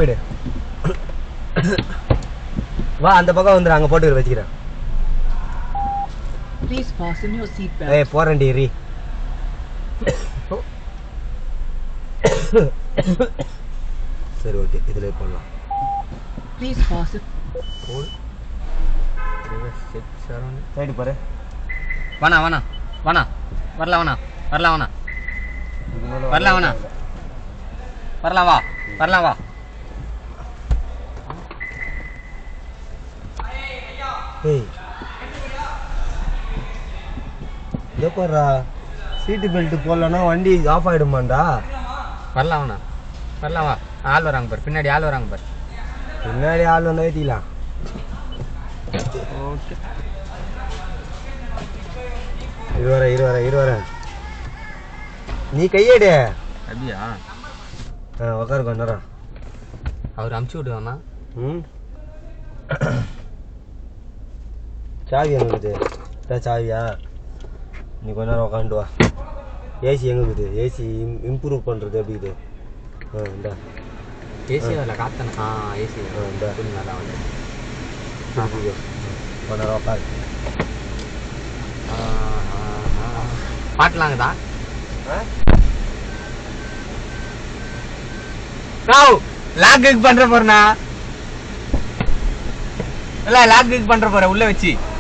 போயிடு வா அந்த பக்கம் வந்துடு அங்கே போட்டு வச்சுக்கிறேன் Please fasten your seatbelt. ஏய் போறேன்டி ரீ சரி ஓகே இதில் போடலாம் Please fasten. சைடு பாரு வேணா வேணா வேணா வரலாம் வேணா வரலாம் வேணா வரலாம் வேணா வரலாம் வா வரலாம் வா ஏய் இதோ பாருடா சீட்டு பெல்ட் போடலன்னா வண்டி ஆஃப் ஆகிடுமாண்டா வரலாம் வேணா வரலாம் வா ஆள் வராங்க பாரு பின்னாடி ஆள் வராங்க பாரு பின்னாடி ஆள் வந்தா ஏற்றிக்கலாம் ஓகே இரு வர இரு வர இரு வர நீ கையேடு அப்படியா ஆ உட்காரு கொஞ்ச நேரம் அவர் அமுச்சு விடுவானா ம் சாவி எங்க இருக்குது இதான் சாவியா நீ கொஞ்ச நேரம் உட்காந்து வா ஏசி எங்க இருக்குது ஏசி இம்ப்ரூவ் பண்ணுறது எப்படி இருக்குது ஆ இந்தா ஏசி அதில் காத்தன ஆ ஏசி ஆ இந்தா கொஞ்சம் நல்லா வந்து திருப்பிக்கோ கொஞ்ச நேரம் உட்காரு பாட்டலாங்கதா ஆ காவ் லாக் கிக் பண்ற போறனா இல்ல லாக் கிக் பண்ற போற உள்ள வச்சு